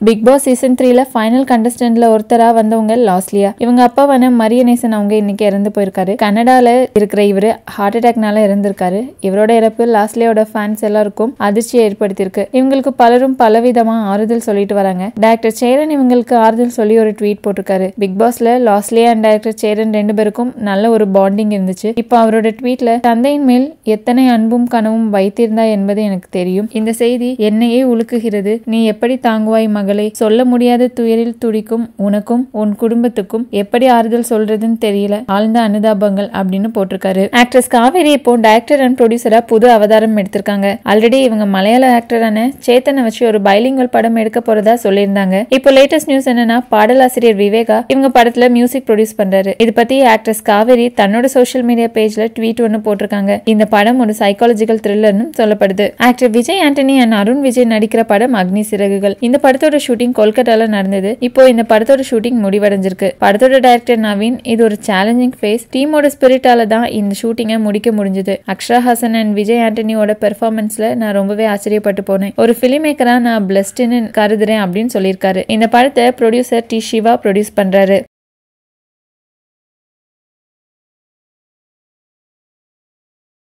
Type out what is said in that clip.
big Boss season த்ரீல final கண்டஸ்டன்ட்ல ஒருத்தரா வந்தவங்க லாஸ்லியா இவங்க அப்பாவான மரியநேசன் அவங்க இன்னைக்கு இறந்து போயிருக்காரு கனடால இருக்கிற இவரு ஹார்ட் அட்டாக்னால இறந்திருக்காரு இவரோட இறப்பு லாஸ்லியோட ஃபேன்ஸ் எல்லாருக்கும் அதிர்ச்சியை ஏற்படுத்தியிருக்கு இவங்களுக்கு பலரும் பலவிதமா ஆறுதல் சொல்லிட்டு வராங்க டாக்டர் சேரன் இவங்களுக்கு ஆறுதல் சொல்லி ஒரு ட்வீட் போட்டிருக்காரு பிக் பாஸ்ல லாஸ்லியா அண்ட் டாக்டர் சேரன் ரெண்டு பேருக்கும் நல்ல ஒரு பாண்டிங் இருந்துச்சு இப்போ அவரோட ட்வீட்ல தந்தையின் மேல் எத்தனை அன்பும் கனவும் வைத்திருந்தா என்பது எனக்கு தெரியும் இந்த செய்தி என்னையே உலுக்குகிறது நீ எப்படி தாங்குவாய் மகளே சொல்ல முடியாத துயரில் துடிக்கும் உனக்கும் உன் குடும்பத்துக்கும் எப்படி ஆறுதல் சொல்றதுன்னு தெரியல ஆழ்ந்த அனுதாபங்கள் அப்படின்னு போட்டிருக்காரு ஆக்ட்ரஸ் காவேரி இப்போ டைரக்டர் அண்ட் ப்ரொடியூசரா புது அவதாரம் எடுத்திருக்காங்க ஆல்ரெடி இவங்க மலையாள ஆக்டரான சேத்தனை வச்சு ஒரு பைலிங்கல் படம் எடுக்க போறதா சொல்லியிருந்தாங்க இப்போ லேட்டஸ்ட் நியூஸ் என்னன்னா பாடலாசிரியர் விவேகா இவங்க படத்துல மியூசிக் ப்ரொடியூஸ் பண்றாரு இது பத்தி ஆக்ட்ரஸ் காவேரி தன்னோட சோஷியல் மீடியா பேஜ்ல ட்வீட் ஒன்னு போட்டிருக்காங்க இந்த படம் ஒரு சைக்காலஜிக்கல் த்ரில்லர்னு சொல்லப்படுது ஆக்டர் விஜய் ஆண்டனி அண்ட் அருண் விஜய் நடிக்கிற படம் அக்னி சிறகுகள் இந்த படத்தோட ஷூட்டிங் கொல்கட்டால நடந்தது இப்போ இந்த படத்தோட ஷூட்டிங் முடிவடைஞ்சிருக்கு படத்தோட டைரக்டர் நவீன் இது ஒரு சேலஞ்சிங் ஃபேஸ் டீமோட ஸ்பிரிட்டால தான் இந்த ஷூட்டிங்கை முடிக்க முடிஞ்சது அக்ஷரா ஹாசன் அண்ட் விஜய் ஆண்டனியோட பெர்ஃபார்மன்ஸ்ல நான் ரொம்பவே ஆச்சரியப்பட்டு போனேன் ஒரு ஃபிலிம் மேக்கரா நான் பிளஸ்ட்னு கருதுறேன் அப்படின்னு சொல்லியிருக்காரு இந்த படத்தை ப்ரொடியூசர் டி சிவா ப்ரொடியூஸ் பண்றாரு